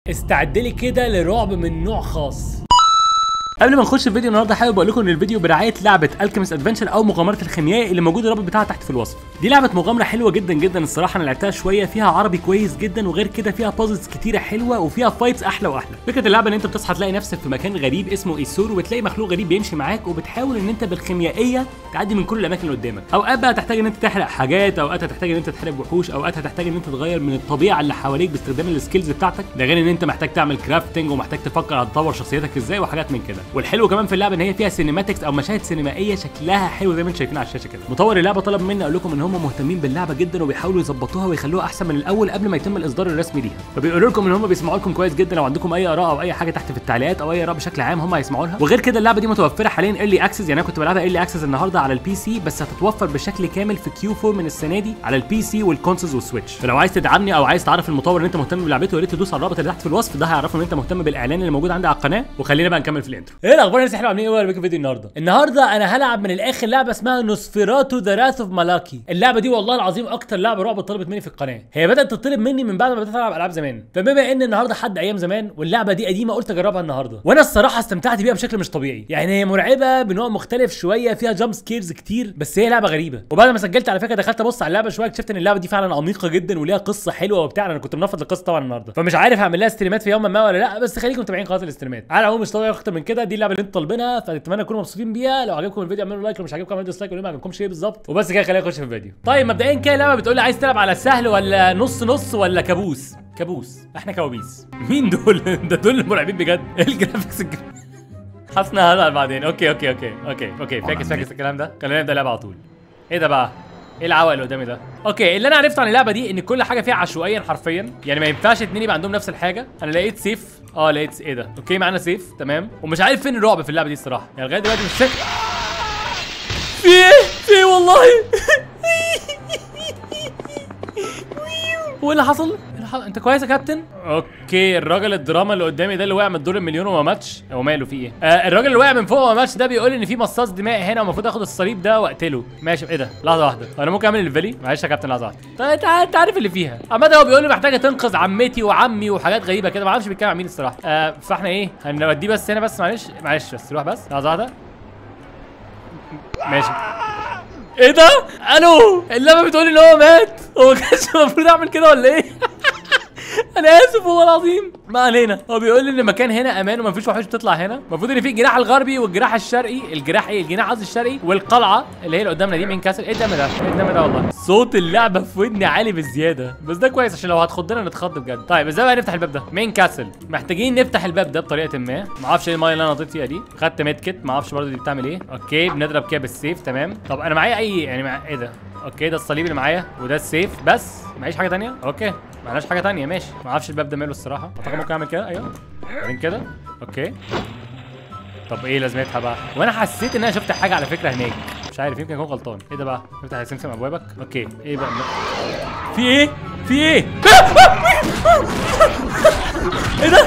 استعد لي كده لرعب من نوع خاص قبل ما نخش الفيديو النهارده حابب اقول لكم ان الفيديو برعايه لعبه الكيميست ادفنشر او مغامره الخيمياء اللي موجود الرابط بتاعها تحت في الوصف دي لعبه مغامره حلوه جدا جدا الصراحه انا لعبتها شويه فيها عربي كويس جدا وغير كده فيها بازلز كتيره حلوه وفيها فايتس احلى واحلى فكره اللعبه ان انت بتصحى تلاقي نفسك في مكان غريب اسمه ايسور وتلاقي مخلوق غريب بيمشي معاك وبتحاول ان انت بالخيميائيه تعدي من كل الاماكن اللي قدامك اوقات بقى تحتاج ان انت تحرق حاجات اوقات هتحتاج ان انت تحارب وحوش اوقات هتحتاج ان انت تغير من الطبيعه اللي حواليك باستخدام السكيلز بتاعتك ده غير ان انت محتاج تعمل كرافتنج ومحتاج تفكر هتطور شخصيتك ازاي وحاجات من كده والحلو كمان في اللعبه ان هي فيها سينماتكس او مشاهد سينمائيه شكلها حلو زي ما انتم شايفين على الشاشه كده مطور اللعبه طلب مني اقول لكم ان هم مهتمين باللعبه جدا وبيحاولوا يظبطوها ويخلوها احسن من الاول قبل ما يتم الاصدار الرسمي ليها فبيقولوا لكم ان هم بيسمعوا لكم كويس جدا لو عندكم اي اراء او اي حاجه تحت في التعليقات او اي اراء بشكل عام هم هيسمعوا لها وغير كده اللعبه دي متوفره حاليا ايرلي اكسس يعني انا كنت بلعبها ايرلي اكسس النهارده على البي سي بس هتتوفر بشكل كامل في كيو 4 من السنه دي على البي سي والكونسولز والسويتش فلو عايز تدعمني او عايز تعرف المطور ان انت مهتم بلعبته يا ريت تدوس على الرابط اللي تحت في الوصف ده هيعرفوا ان انت مهتم بالاعلان اللي موجود عندي على القناه وخلينا بقى نكمل في الانترو ايه الاخبار الناس احنا عاملين ايه ولا بيكم فيديو النهارده النهارده انا هلعب من الاخر لعبه اسمها نوسفيراتو ذا راث اوف مالاكي اللعبه دي والله العظيم اكتر لعبه رعب طلبت مني في القناه هي بدات تطلب مني من بعد ما بدات العب العاب زمان فبما ان النهارده حد ايام زمان واللعبه دي قديمه قلت اجربها النهارده وانا الصراحه استمتعت بيها بشكل مش طبيعي يعني هي مرعبه بنوع مختلف شويه فيها جامب سكيرز كتير بس هي لعبه غريبه وبعد ما سجلت على فكره دخلت ابص على اللعبه شويه اكتشفت ان اللعبه دي فعلا عميقه جدا وليها قصه حلوه وبتاع انا كنت منفض القصه طبعا النهارده فمش عارف هعمل لها ستريمات في يوم ما ولا لا بس خليكم متابعين قناه الاستريمات على العموم مش طبيعي اكتر من كده دي اللعبه اللي انتوا طالبينها فاتمنى تكونوا مبسوطين بيها لو عجبكم الفيديو اعملوا لايك لو مش عجبكم اعملوا ديسلايك ولو ما عجبكمش ايه بالظبط وبس كده خلينا نخش في الفيديو طيب مبدئيا كده اللعبه بتقول لي عايز تلعب على سهل ولا نص نص ولا كابوس كابوس احنا كوابيس مين دول ده دول المرعبين بجد ايه الجرافيكس الج- حاسس انها هزعل بعدين اوكي اوكي اوكي اوكي اوكي فاكس فاكس الكلام ده خلينا نبدا اللعبه على طول ايه ده بقى ايه العوق اللي قدامي ده اوكي اللي انا عرفته عن اللعبه دي ان كل حاجه فيها عشوائيا حرفيا يعني ما ينفعش اتنين يبقى عندهم نفس الحاجه انا لقيت سيف اه لقيت س- ايه ده اوكي معانا سيف تمام ومش عارف فين الرعب في اللعبه دي الصراحه يعني لغايه دلوقتي مش فاكر في ايه في ايه والله هو إيه اللي حصل؟ إيه اللي حصل؟ انت كويس يا كابتن؟ اوكي الراجل الدراما اللي قدامي ده اللي وقع من الدور المليون وما ماتش هو ماله في ايه؟ آه الراجل اللي وقع من فوق وما ماتش ده بيقول ان في مصاص دماء هنا ومفروض اخد الصليب ده واقتله ماشي ايه ده؟ لحظه واحده انا ممكن اعمل الفيلي؟ معلش يا كابتن لحظه واحده طيب انت انت عارف اللي فيها عامة هو بيقول لي محتاجه تنقذ عمتي وعمي وحاجات غريبه كده ما اعرفش بيتكلم عن مين الصراحه آه فاحنا ايه؟ هنوديه بس هنا بس معلش معلش بس روح بس لحظه واحده ماشي ايه ده؟ الو اللعبه بتقول ان هو مات هو ما كانش المفروض اعمل كده ولا ايه؟ انا اسف والله العظيم ما علينا هو بيقول لي ان المكان هنا امان ومفيش وحوش بتطلع هنا المفروض ان في الجناح الغربي والجناح الشرقي الجناح ايه الجناح قصدي الشرقي والقلعه اللي هي اللي قدامنا دي مين كاسل ايه الدم ده ايه الدم ده والله صوت اللعبه في ودني عالي بزياده بس ده كويس عشان لو هتخضنا نتخض بجد طيب ازاي بقى نفتح الباب ده مين كاسل محتاجين نفتح الباب ده بطريقه ما ما اعرفش ايه المايه اللي انا نطيت فيها دي خدت ميد كيت ما اعرفش برضه دي بتعمل ايه اوكي بنضرب كده بالسيف تمام طب انا معايا اي يعني مع... ايه ده اوكي ده الصليب اللي معايا وده السيف بس معيش حاجه تانية اوكي معناش حاجه تانية ماشي ما اعرفش الباب ده ماله الصراحه اعتقد ممكن اعمل كده ايوه بعدين كده اوكي طب ايه لازمتها بقى وانا حسيت ان انا شفت حاجه على فكره هناك مش عارف يمكن اكون غلطان ايه ده بقى افتح يا سمسم ابوابك اوكي ايه بقى في ايه في ايه ايه ده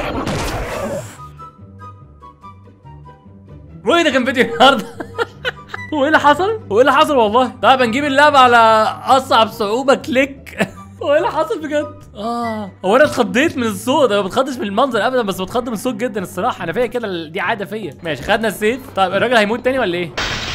وايه ده كان فيديو النهارده هو ايه اللي حصل؟ هو ايه اللي حصل والله؟ طيب هنجيب اللعبة على أصعب صعوبة كليك هو ايه اللي حصل بجد؟ اه هو انا اتخضيت من الصوت انا ما بتخضش من المنظر ابدا بس بتخض من الصوت جدا الصراحة انا فيا كده ال- دي عادة فيا ماشي خدنا السيف طيب الراجل هيموت تاني ولا ايه؟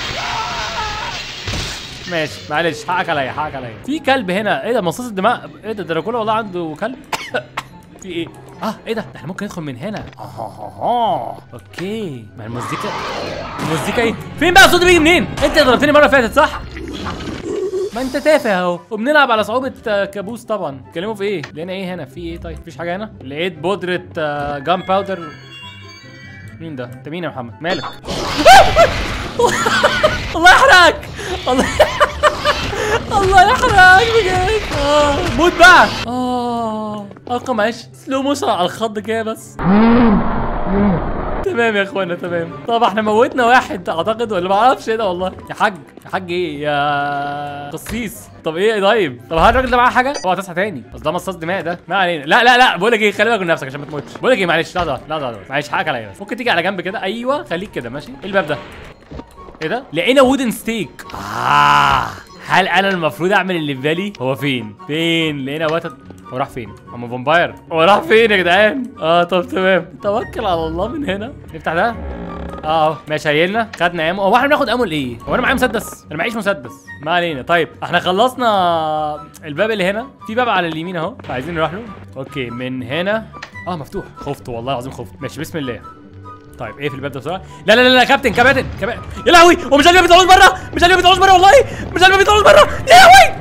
ماشي معلش حقك عليا حقك عليا في كلب هنا ايه ده مصاص الدماء ايه ده دراكولا والله عنده كلب في ايه؟ اه ايه ده؟ ده احنا ممكن ندخل من هنا اه اه اه اوكي ما المزيكا المزيكا ايه؟ فين بقى الصوت بيجي منين؟ انت ضربتني مره فاتت صح؟ ما انت تافه اهو وبنلعب على صعوبة آه، كابوس طبعا اتكلموا في ايه؟ لقينا ايه هنا؟ في ايه طيب؟ مفيش حاجة هنا؟ لقيت بودرة جام باودر مين ده؟ انت مين يا محمد؟ مالك؟ الله يحرقك الله الله يحرقك بجد اه موت بقى اه ارقى معلش سلو موشن على الخض كده بس تمام يا اخوانا تمام طب احنا موتنا واحد اعتقد ولا ما اعرفش ايه ده والله يا حاج يا حاج ايه يا قصيص طب ايه طيب طب هل الراجل ده معاه حاجه اوعى تصحى تاني اصل ده مصاص دماء ده ما علينا لا لا لا بقول لك ايه خلي بالك من نفسك عشان ما تموتش بقول لك ايه معلش لحظه واحدة، لحظه واحدة. معلش حقك عليا بس ممكن تيجي على جنب كده ايوه خليك كده ماشي ايه الباب ده ايه ده لقينا وودن ستيك آه. هل انا المفروض اعمل اللي في بالي هو فين فين لقينا وتد هو راح فين اما فامباير هو راح فين يا جدعان اه طب تمام توكل على الله من هنا نفتح ده اه اهو ماشي هيلنا خدنا امو هو احنا بناخد امو لايه هو انا معايا مسدس انا معيش مسدس ما علينا طيب احنا خلصنا الباب اللي هنا في باب على اليمين اهو عايزين نروح له اوكي من هنا اه مفتوح خفت والله العظيم خفت ماشي بسم الله طيب ايه في الباب ده بسرعه لا لا لا لا كابتن كابتن كابتن يا لهوي هو مش قلبي بيطلعوش بره مش قلبي بيطلعوش بره والله مش قلبي بيطلعوش بره يا لهوي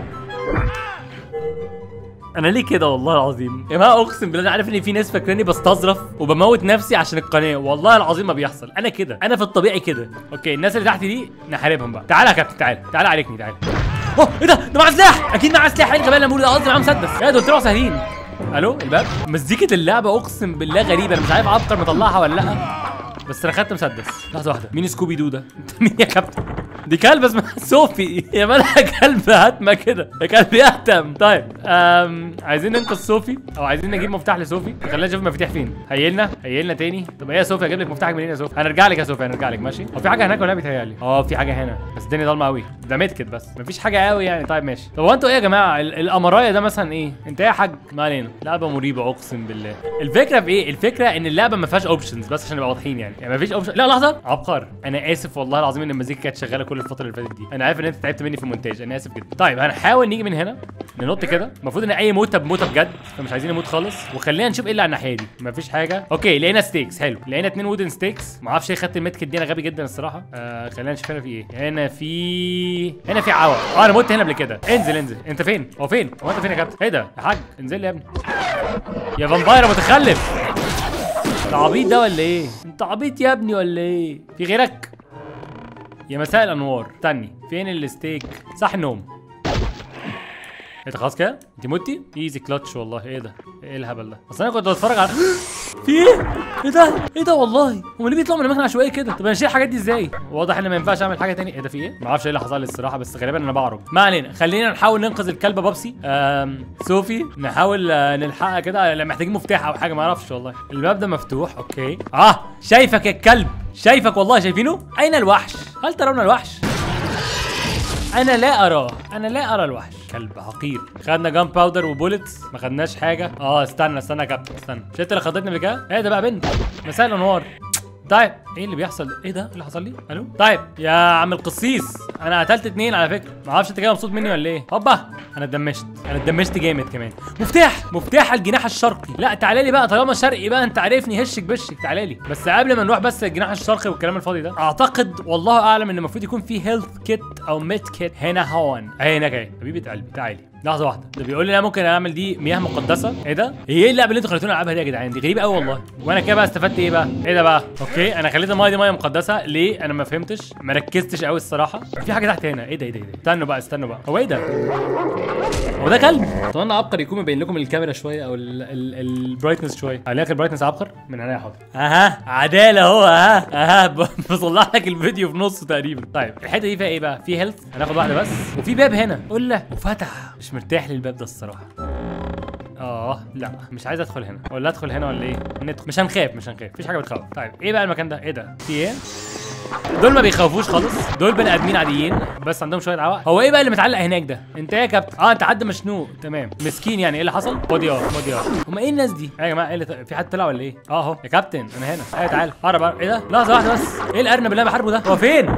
انا ليه كده والله العظيم يا جماعه اقسم بالله انا عارف ان في ناس فاكراني بستظرف وبموت نفسي عشان القناه والله العظيم ما بيحصل انا كده انا في الطبيعي كده اوكي الناس اللي تحت دي نحاربهم بقى تعالى يا كابتن تعالى تعالى عليكني تعالى اوه ايه ده ده معاه سلاح اكيد معاه سلاح ايه الغباء اللي أنا بقوله ده قصدي معاه مسدس يا دول طلعوا سهلين الو الباب مزيكه اللعبه اقسم بالله غريبه انا مش عارف عبقر مطلعها ولا لا بس انا خدت مسدس لحظه واحده مين سكوبي دو ده انت مين يا كابتن دي كلب اسمها صوفي يا مالها كلب هاتمه كده يا كلب يهتم طيب أم... عايزين ننقذ صوفي او عايزين نجيب مفتاح لصوفي خلينا نشوف المفاتيح فين هيلنا هيلنا تاني طب ايه يا صوفي اجيب لك مفتاحك منين يا صوفي هنرجع لك يا صوفي هنرجع لك ماشي هو في حاجه هناك ولا بيتهيألي اه في حاجه هنا بس الدنيا ضلمه قوي ده ميدكت بس مفيش حاجه قوي يعني طيب ماشي طب هو انتوا ايه يا جماعه ال- الامرايه ده مثلا ايه انت ايه يا حاج ما علينا لعبه مريبه اقسم بالله الفكره في ايه الفكره ان اللعبه ما فيهاش اوبشنز بس عشان نبقى واضحين يعني يعني ما فيش اوبشن لا لحظه عبقر انا اسف والله العظيم ان المزيكا كانت شغاله كل الفتره اللي فاتت دي انا عارف ان انت تعبت مني في المونتاج انا اسف جدا طيب هنحاول نيجي من هنا ننط كده المفروض ان اي موته بموته بجد فمش عايزين نموت خالص وخلينا نشوف ايه اللي على الناحيه دي مفيش حاجه اوكي لقينا ستيكس حلو لقينا اتنين وودن ستيكس ما اعرفش ليه خدت الميدكت دي انا غبي جدا الصراحه آه خلينا نشوف هنا في ايه هنا في هنا في عوى اه انا مت هنا قبل كده انزل انزل انت فين هو فين هو انت فين يا كابتن ايه ده يا حاج انزل لي يا ابني يا فامباير متخلف انت عبيط ده ولا ايه انت عبيط يا ابني ولا ايه في غيرك يا مساء الانوار استني فين الستيك صح النوم انت خلاص كده انت متي ايزي كلاتش والله ايه ده ايه الهبل ده اصل انا كنت بتفرج على في ايه ايه ده ايه ده والله هم ليه بيطلعوا من اماكن عشوائيه كده طب انا اشيل الحاجات دي ازاي واضح ان ما ينفعش اعمل حاجه تاني ايه ده في ايه ما اعرفش ايه اللي حصل لي الصراحه بس غالبا انا بعرج ما علينا خلينا نحاول ننقذ الكلبه بابسي آم صوفي نحاول آه، نلحقها كده لا، محتاجين مفتاح او حاجه ما اعرفش والله الباب ده مفتوح اوكي اه شايفك يا الكلب شايفك والله شايفينه اين الوحش هل ترون الوحش انا لا اراه انا لا ارى الوحش كلب حقير خدنا جام باودر وبولتس ما خدناش حاجه اه استنى استنى يا كابتن استنى مش انت اللي خضتني قبل كده ايه ده بقى بنت مساء الانوار طيب ايه اللي بيحصل ايه ده إيه اللي حصل لي الو طيب يا عم القسيس انا قتلت اتنين على فكره ما اعرفش انت كده مبسوط مني ولا ايه هوبا انا اتدمشت انا اتدمشت جامد كمان مفتاح مفتاح الجناح الشرقي لا تعالى لي بقى طالما شرقي بقى انت عارفني هشك بشك تعالى لي بس قبل ما نروح بس الجناح الشرقي والكلام الفاضي ده اعتقد والله اعلم ان المفروض يكون في هيلث كيت او ميد كيت هنا هون اهي هناك اهي حبيبه قلبي تعالي لحظه واحده ده بيقول لي انا ممكن اعمل دي مياه مقدسه ايه ده هي ايه اللعبه اللي انتوا خليتوني العبها دي يا جدعان دي غريبه قوي والله وانا كده بقى استفدت ايه بقى ايه ده بقى اوكي انا خليت المايه دي ميه مقدسه ليه انا ما فهمتش ما ركزتش قوي الصراحه في حاجه تحت هنا ايه ده ايه ده ايه ده استنوا بقى استنوا بقى هو ايه ده هو ده كلب اتمنى عبقر يكون مبين لكم الكاميرا شويه او البرايتنس شويه هلاقي البرايتنس عبقر من عينيا حاضر اها عداله اهو اها اها ب- بصلح لك الفيديو في نصه تقريبا طيب الحته دي فيها ايه بقى في هيلث هناخد واحده بس وفي باب هنا قول له وفتح مش مرتاح للباب ده الصراحه اه لا مش عايز ادخل هنا ولا ادخل هنا ولا ايه ندخل مش هنخاف مش هنخاف مفيش حاجه بتخوف طيب ايه بقى المكان ده ايه ده في ايه دول ما بيخوفوش خالص دول بني ادمين عاديين بس عندهم شويه عوق هو ايه بقى اللي متعلق هناك ده انت ايه يا كابتن اه انت حد مشنوق تمام مسكين يعني ايه اللي حصل خد ار خد ار هم ايه الناس دي يا جماعه ايه اللي ط- في حد طلع ولا ايه اه اهو يا كابتن انا هنا ايوه تعالى هرب هرب. ايه ده لحظه واحده بس ايه الارنب اللي انا بحاربه ده هو فين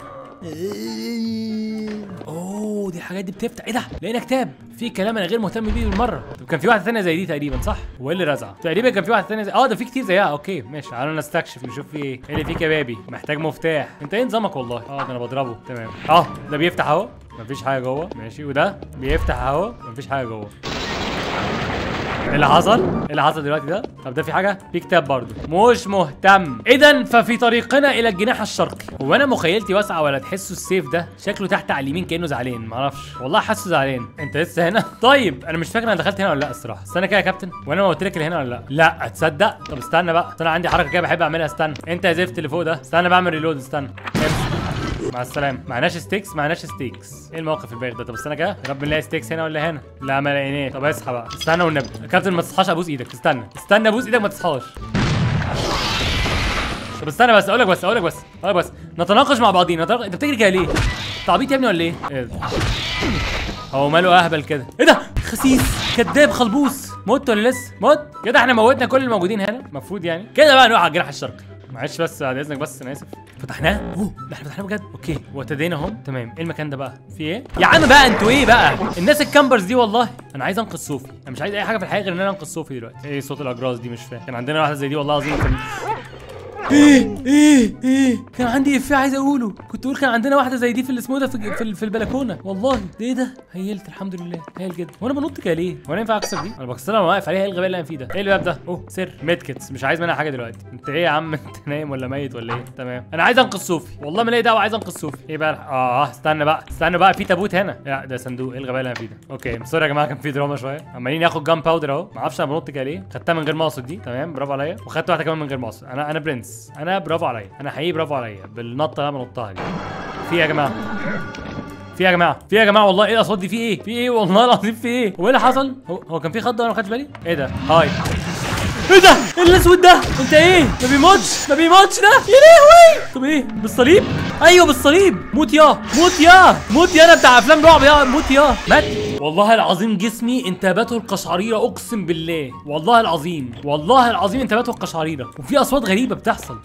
اوه دي الحاجات دي بتفتح ايه ده لقينا كتاب في كلام انا غير مهتم بيه بالمره طب كان في واحده ثانيه زي دي تقريبا صح وايه اللي رزع تقريبا كان في واحده ثانيه زي... اه ده في كتير زيها اوكي ماشي تعالوا نستكشف نشوف في ايه ايه اللي فيه كبابي محتاج مفتاح انت ايه نظامك والله اه ده انا بضربه تمام اه ده بيفتح اهو مفيش حاجه جوه ماشي وده بيفتح اهو مفيش حاجه جوه ايه اللي حصل؟ ايه اللي حصل دلوقتي ده؟ طب ده في حاجة؟ في كتاب برضه مش مهتم إذا ففي طريقنا إلى الجناح الشرقي هو أنا مخيلتي واسعة ولا تحسوا السيف ده شكله تحت على اليمين كأنه زعلان معرفش والله حاسه زعلان أنت لسه هنا؟ طيب أنا مش فاكر أنا دخلت هنا ولا لأ الصراحة استنى كده يا كابتن وأنا ما قلت لك اللي هنا ولا لأ؟ لا تصدق؟ طب استنى بقى أصل أنا عندي حركة كده بحب أعملها استنى أنت يا زفت اللي فوق ده استنى بعمل ريلود استنى مع السلامة معناش ستيكس معناش ستيكس ايه الموقف البايخ ده طب استنى كده يا رب نلاقي ستيكس هنا ولا هنا لا ما لقيناه طب اصحى بقى استنى والنبي يا كابتن ما تصحاش ابوس ايدك استنى استنى ابوس ايدك ما تصحاش طب استنى بس اقول لك بس اقول لك بس اقول لك بس نتناقش مع بعضينا نتناقش... انت بتجري كده ليه؟ انت عبيط يا ابني ولا ايه؟ ايه ده؟ هو ماله اهبل كده ايه ده؟ خسيس كذاب خلبوس مت ولا لسه مت كده احنا موتنا كل الموجودين هنا المفروض يعني كده بقى نروح على الجناح الشرقي معلش بس بعد اذنك بس انا اسف فتحناه اوه ده احنا فتحناه بجد اوكي وابتدينا اهو تمام ايه المكان ده بقى في ايه يا عم بقى انتوا ايه بقى الناس الكامبرز دي والله انا عايز انقذ صوفي انا مش عايز اي حاجه في الحياه غير ان انا انقذ صوفي دلوقتي ايه صوت الاجراس دي مش فاهم كان عندنا واحده زي دي والله العظيم كان ايه ايه ايه كان عندي افيه عايز اقوله كنت اقول كان عندنا واحده زي دي في الاسمه ده في, في, في البلكونه والله ده ايه ده هيلت الحمد لله هيل جدا وانا بنط كده ليه وانا ينفع اكسر دي انا بكسرها وانا واقف عليها ايه الغباء اللي انا فيه ده ايه الباب ده اوه سر ميدكتس مش عايز منها حاجه دلوقتي انت ايه يا عم انت نايم ولا ميت ولا ايه تمام انا عايز انقذ صوفي والله ما لي دعوه عايز انقذ صوفي ايه بقى اه استنى بقى استنى بقى في تابوت هنا لا ده صندوق ايه الغباء اللي انا فيه ده اوكي سوري يا جماعه كان في دراما شويه عمالين ياخد جام باودر اهو ما اعرفش انا بنط كده ليه خدتها من غير ما اقصد دي تمام برافو عليا وخدت واحده كمان من غير ما اقصد انا انا برنس انا برافو عليا انا حقيقي برافو عليا بالنطه اللي انا بنطها دي في إيه يا جماعه في إيه يا جماعه في إيه يا جماعه والله ايه الاصوات دي في ايه في ايه والله العظيم في ايه هو ايه اللي حصل هو, هو كان في خضه وانا ما خدتش بالي ايه ده هاي ايه ده ايه الاسود ده انت ايه ما بيموتش ما بيموتش ده يا لهوي طب ايه بالصليب ايوه بالصليب موت يا موت يا موت يا انا بتاع افلام رعب يا موت يا مات والله العظيم جسمي انتابته القشعريره اقسم بالله والله العظيم والله العظيم انتابته القشعريره وفي اصوات غريبه بتحصل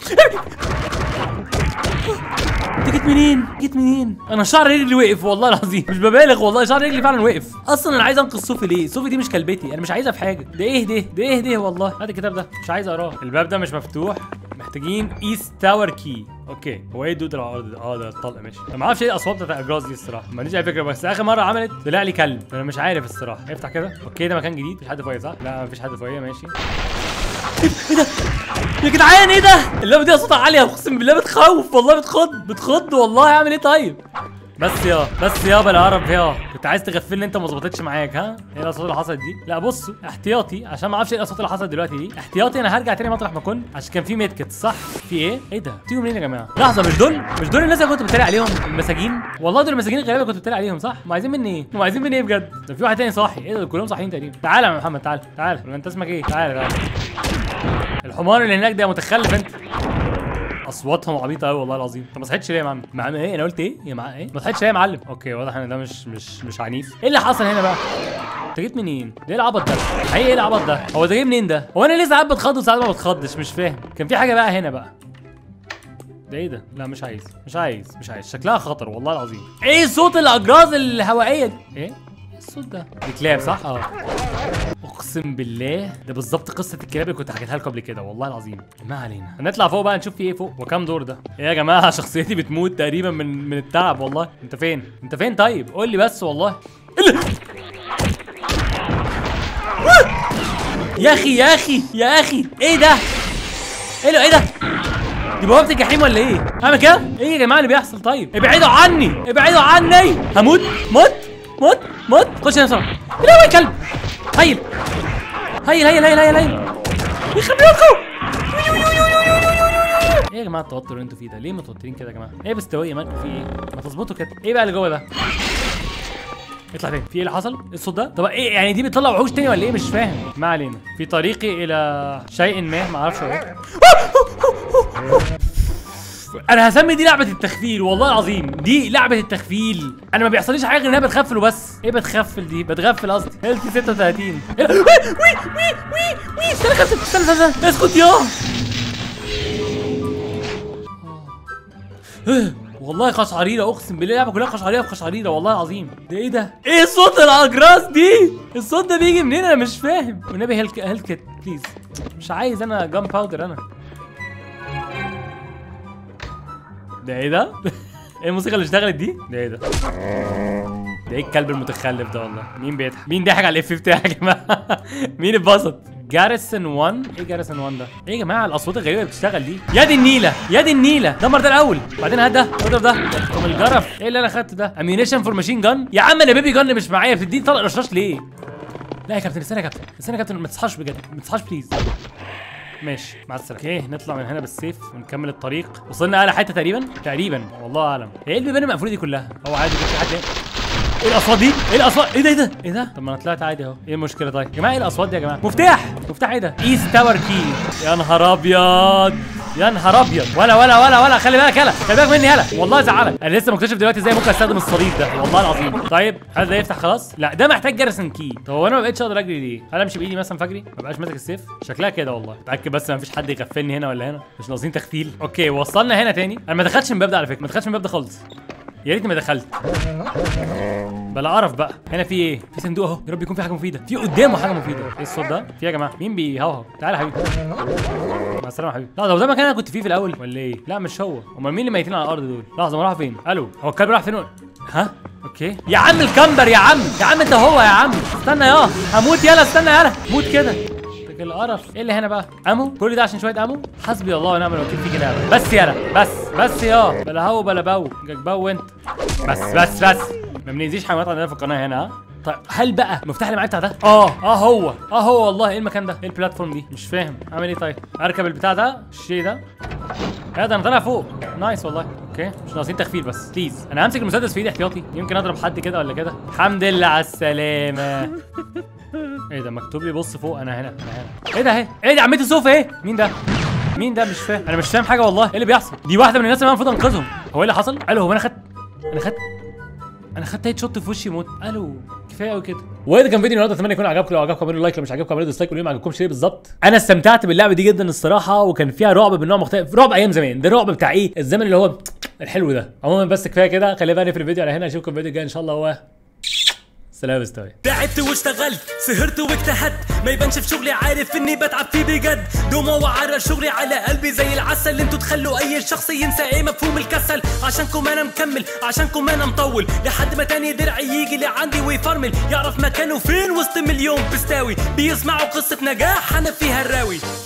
انت جيت منين؟ جيت منين؟ انا شعر رجلي وقف والله العظيم مش ببالغ والله شعر رجلي فعلا وقف اصلا انا عايز انقذ صوفي ليه؟ صوفي دي مش كلبتي انا مش عايزها في حاجه ده ايه ده؟ ده ايه ده والله هات الكتاب ده مش عايز اقراه الباب ده مش مفتوح محتاجين ايست تاور كي اوكي هو ايه الدود اللي على الارض ده؟ اه ده الطلق ماشي انا ما اعرفش ايه الاصوات بتاعت الاجراس دي الصراحه ماليش اي فكره بس اخر مره عملت طلع لي كلب انا مش عارف الصراحه افتح كده اوكي ده مكان جديد مفيش حد فوقيه صح؟ لا مفيش حد فوقيه ماشي ايه ده؟ يا جدعان ايه ده؟ اللعبه دي اصواتها عاليه اقسم بالله بتخوف والله بتخض بتخض والله اعمل ايه طيب؟ بس يا بس يابا العرب يا كنت عايز تغفلني انت ما ظبطتش معاك ها ايه الاصوات اللي حصلت دي لا بصوا احتياطي عشان ما اعرفش ايه الاصوات اللي حصلت دلوقتي دي احتياطي انا هرجع تاني مطرح ما كنت عشان كان في ميدكت صح في ايه ايه ده تيجوا منين يا جماعه لحظه مش دول مش دول الناس اللي كنت بتريق عليهم المساجين والله دول المساجين الغلابه كنت بتريق عليهم صح هم عايزين مني ايه هم عايزين مني ايه بجد ده في واحد تاني صاحي ايه ده دول كلهم صاحيين تقريبا تعالى يا محمد تعالى تعالى ولا انت اسمك ايه تعالى تعالى الحمار اللي هناك ده متخلف انت اصواتهم عبيطه قوي والله العظيم انت ما صحيتش ليه يا معلم مع ايه انا قلت ايه يا مع ايه ما صحيتش ليه يا معلم اوكي واضح ان ده مش مش مش عنيف ايه اللي حصل هنا بقى انت جيت منين؟ ده ايه العبط ده؟ حقيقي ايه العبط ده؟ هو ده جاي منين ده؟ هو انا ليه ساعات بتخض وساعات ما بتخضش مش فاهم كان في حاجه بقى هنا بقى ده ايه ده؟ لا مش عايز مش عايز مش عايز شكلها خطر والله العظيم ايه صوت الاجراس الهوائيه دي؟ ايه؟ ايه الصوت ده؟ دي كلاب صح؟ اه اقسم بالله ده بالظبط قصه الكلاب اللي كنت حكيتها لكم قبل كده والله العظيم ما علينا هنطلع فوق بقى نشوف في ايه فوق وكام دور ده ايه يا جماعه شخصيتي بتموت تقريبا من من التعب والله انت فين انت فين طيب قول لي بس والله إيه اللي- يا اخي يا اخي يا اخي ايه ده ايه ده ايه ده دي بوابه الجحيم ولا ايه اعمل كده ايه يا جماعه اللي بيحصل طيب ابعدوا عني ابعدوا عني هموت موت موت موت خش هنا بسرعه لا يا كلب هيل هيل هيل هيل هيل هيل يخرب بيوتكم ايه يا جماعه التوتر اللي انتوا فيه ده ليه متوترين كده يا جماعه ايه بستويه مالكم في ايه ما تظبطوا كده ايه بقى اللي جوه ده اطلع تاني في ايه اللي حصل؟ ايه الصوت ده؟ طب ايه يعني دي بتطلع وحوش تاني ولا ايه مش فاهم ما علينا في طريقي الى شيء ما ما اعرفش هو ايه انا هسمي دي لعبه التخفيل والله العظيم دي لعبه التخفيل انا ما بيحصليش حاجه غير انها بتخفل وبس ايه بتخفل دي بتغفل قصدي هيلث 36 إيه ده؟ وي وي وي وي وي استنى استنى استنى استنى استنى. اسكت يا والله قشعريره اقسم بالله اللعبه كلها قشعريره في قشعريره والله العظيم ده ايه ده؟ ايه صوت الاجراس دي؟ الصوت ده بيجي منين انا مش فاهم والنبي هيلك هيلكت بليز مش عايز انا جام باودر انا ده ايه ده؟ ايه الموسيقى اللي اشتغلت دي؟ ده ايه ده؟ ده ايه الكلب المتخلف ده والله؟ مين بيضحك؟ مين ضحك على الاف بتاعي يا جماعه؟ مين اتبسط؟ جاريسون 1 ايه جاريسون 1 ده؟ ايه يا جماعه الاصوات الغريبه اللي بتشتغل دي؟ يا دي النيله يا دي النيله دمر ده الاول بعدين هات ده اضرب ده طب الجرف ايه اللي انا خدته ده؟ اميونيشن فور ماشين جن يا عم انا بيبي جن مش معايا بتديني طلق رشاش ليه؟ لا يا كابتن استنى يا كابتن استنى يا كابتن ما تصحاش بجد ما تصحاش بليز ماشي مع السلامه اوكي نطلع من هنا بالسيف ونكمل الطريق وصلنا اعلى حته تقريبا تقريبا والله اعلم ايه البيبان المقفوله دي كلها هو عادي في حد هنا. ايه الاصوات دي ايه الاصوات ايه ده ايه ده ايه ده طب ما انا طلعت عادي اهو ايه المشكله طيب يا جماعه ايه الاصوات دي يا جماعه مفتاح مفتاح ايه ده ايست تاور كي يا نهار ابيض يا نهار ابيض ولا ولا ولا ولا خلي بالك يلا خلي بالك مني يلا والله زعلك انا لسه مكتشف دلوقتي ازاي ممكن استخدم الصليب ده والله العظيم طيب هل ده يفتح خلاص لا ده محتاج جارسون كي طب هو انا ما بقتش اقدر اجري ليه هل امشي بايدي مثلا فجري ما بقاش ماسك السيف شكلها كده والله اتاكد بس ما فيش حد يغفلني هنا ولا هنا مش ناقصين تغفيل اوكي وصلنا هنا تاني انا ما دخلتش من الباب ده على فكره ما دخلتش من الباب ده خالص يا ريتني ما دخلت بلا قرف بقى هنا في ايه في صندوق اهو يا رب يكون في حاجه مفيده في قدامه حاجه مفيده ايه الصوت ده في يا جماعه مين بيهوهو تعالى يا حبيبي مع السلامه يا حبيبي لا ده ده مكان انا كنت فيه في الاول ولا ايه لا مش هو امال مين اللي ميتين على الارض دول لحظه ما راحوا فين الو هو الكلب راح فين ها اوكي يا عم الكمبر يا عم يا عم انت هو يا عم استنى يا هموت يلا استنى يلا موت كده لك القرف ايه اللي هنا بقى امو كل ده عشان شويه امو حسبي الله ونعم الوكيل فيك يا بس يلا بس بس يا بلا هو بلا بو جاك بو انت بس بس بس ما بنأذيش حيوانات عندنا في القناه هنا ها طيب هل بقى المفتاح اللي معايا بتاع ده اه اه هو اه هو والله ايه المكان ده ايه البلاتفورم دي مش فاهم اعمل ايه طيب اركب البتاع ده الشيء ده لا ده انا طالع فوق نايس والله اوكي مش ناقصين تخفيف بس بليز انا همسك المسدس في ايدي احتياطي يمكن اضرب حد كده ولا كده الحمد لله على السلامه ايه ده مكتوب لي بص فوق انا هنا انا هنا ايه ده اهي ايه ده عمتي صوفي ايه مين ده مين ده مش فاهم انا مش فاهم حاجه والله ايه اللي بيحصل دي واحده من الناس اللي انا المفروض انقذهم هو ايه اللي حصل الو هو انا خدت انا خدت انا خدت هيد شوت في وشي موت الو كفايه قوي كده وده كان فيديو النهارده اتمنى يكون عجبكم لو عجبكم اعملوا لايك لو مش عجبكم اعملوا ديسلايك ولو ما عجبكمش ليه بالظبط انا استمتعت باللعبه دي جدا الصراحه وكان فيها رعب من نوع مختلف رعب ايام زمان ده الرعب بتاع ايه الزمن اللي هو الحلو ده عموما بس كفايه كده خلينا بقى نقفل الفيديو على هنا اشوفكم الفيديو الجاي ان شاء الله هو سلام استوي تعبت واشتغلت سهرت واجتهدت ما يبانش في شغلي عارف اني بتعب فيه بجد دموع وعرى شغلي على قلبي زي العسل انتوا تخلوا اي شخص ينسى ايه مفهوم الكسل عشانكم انا مكمل عشانكم انا مطول لحد ما تاني درعي يجي لعندي ويفرمل يعرف مكانه فين وسط مليون بستاوي بيسمعوا قصة نجاح انا فيها الراوي